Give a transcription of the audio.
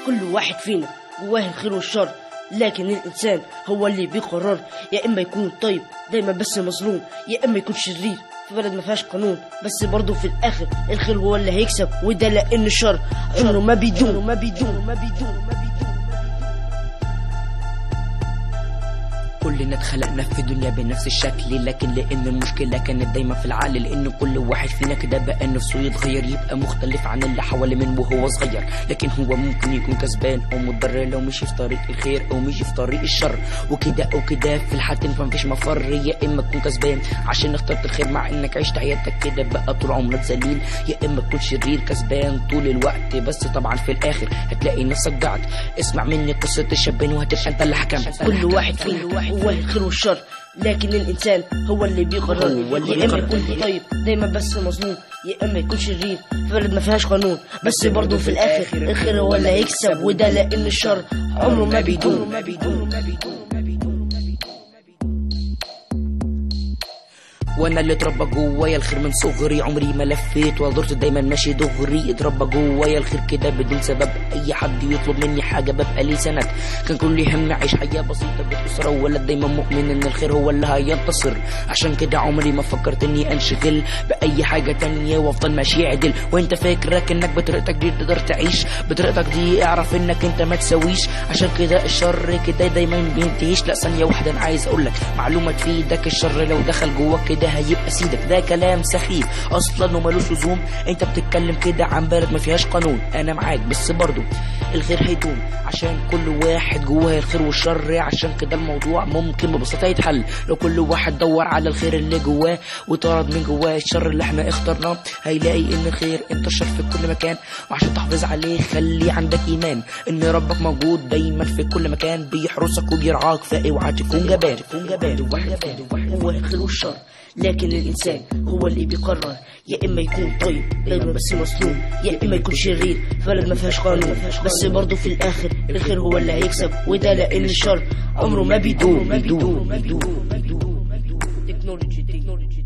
كل واحد فينا جواه الخير والشر لكن الإنسان هو اللي بيقرر يا إما يكون طيب دايما بس مظلوم يا إما يكون شرير في بلد ما فيهاش قانون بس برضه في الآخر الخير هو اللي هيكسب وده لأن الشر عمره ما بيدوم ما بيدوم ما بيدوم ما بيدوم كلنا اتخلقنا في الدنيا بنفس الشكل لكن لان المشكله كانت دايما في العقل لان كل واحد فينا كده بقى نفسه يتغير يبقى مختلف عن اللي حواليه من وهو صغير لكن هو ممكن يكون كسبان او متضرر لو مشي في طريق الخير او مشي في طريق الشر وكده او كده في الحالتين فمفيش مفر يا اما تكون كسبان عشان اخترت الخير مع انك عشت حياتك كده بقى طول عمرك ذليل يا اما تكون شرير كسبان طول الوقت بس طبعا في الاخر هتلاقي نفسك ضعت اسمع مني قصه الشابين وهتبقى انت اللي حكمت كل واحد فينا جواه الخير والشر لكن الانسان هو اللي بيقرر هو اللي يا اما يقرر. يكون طيب دايما بس مظلوم يا اما يكون شرير في بلد ما فيهاش قانون بس برضه في الاخر الخير هو اللي هيكسب وده لان الشر عمره ما بيدوم ما بيدوم ما بيدوم ما بيدوم وانا اللي اتربى جوايا الخير من صغري عمري ما لفيت ولا دورت دايما ماشي دغري اتربى جوايا الخير كده بدون سبب اي حد يطلب مني حاجه ببقى ليه سند كان كل يهمني اعيش حياه بسيطه باسره وولد دايما مؤمن ان الخير هو اللي هينتصر عشان كده عمري ما فكرت اني انشغل باي حاجه تانية وافضل ماشي عدل وانت فاكرك انك بطريقتك دي تقدر تعيش بطريقتك دي اعرف انك انت ما تسويش عشان كده الشر كده دايما بينتهيش لا ثانيه واحده انا عايز اقول لك معلومه تفيدك الشر لو دخل جواك كده هيبقى سيدك ده كلام سخيف اصلا ومالوش لزوم انت بتتكلم كده عن بلد ما فيهاش قانون انا معاك بس برضو الخير هيدوم عشان كل واحد جواه الخير والشر عشان كده الموضوع ممكن ببساطه يتحل لو كل واحد دور على الخير اللي جواه وطرد من جواه الشر اللي احنا اخترناه هيلاقي ان الخير انتشر في كل مكان وعشان تحافظ عليه خلي عندك ايمان ان ربك موجود دايما في كل مكان بيحرسك وبيرعاك فاوعى تكون جبان تكون جبان واحد فينا هو الخير والشر لكن الإنسان هو اللي بيقرر يا إما يكون طيب دايما بس مظلوم يا إما يكون شرير في بلد ما فيهاش قانون بس برضه في الآخر الخير هو اللي هيكسب وده لأن الشر عمره ما بيدوم بيدوم بيدوم بيدوم بيدوم تكنولوجي تكنولوجي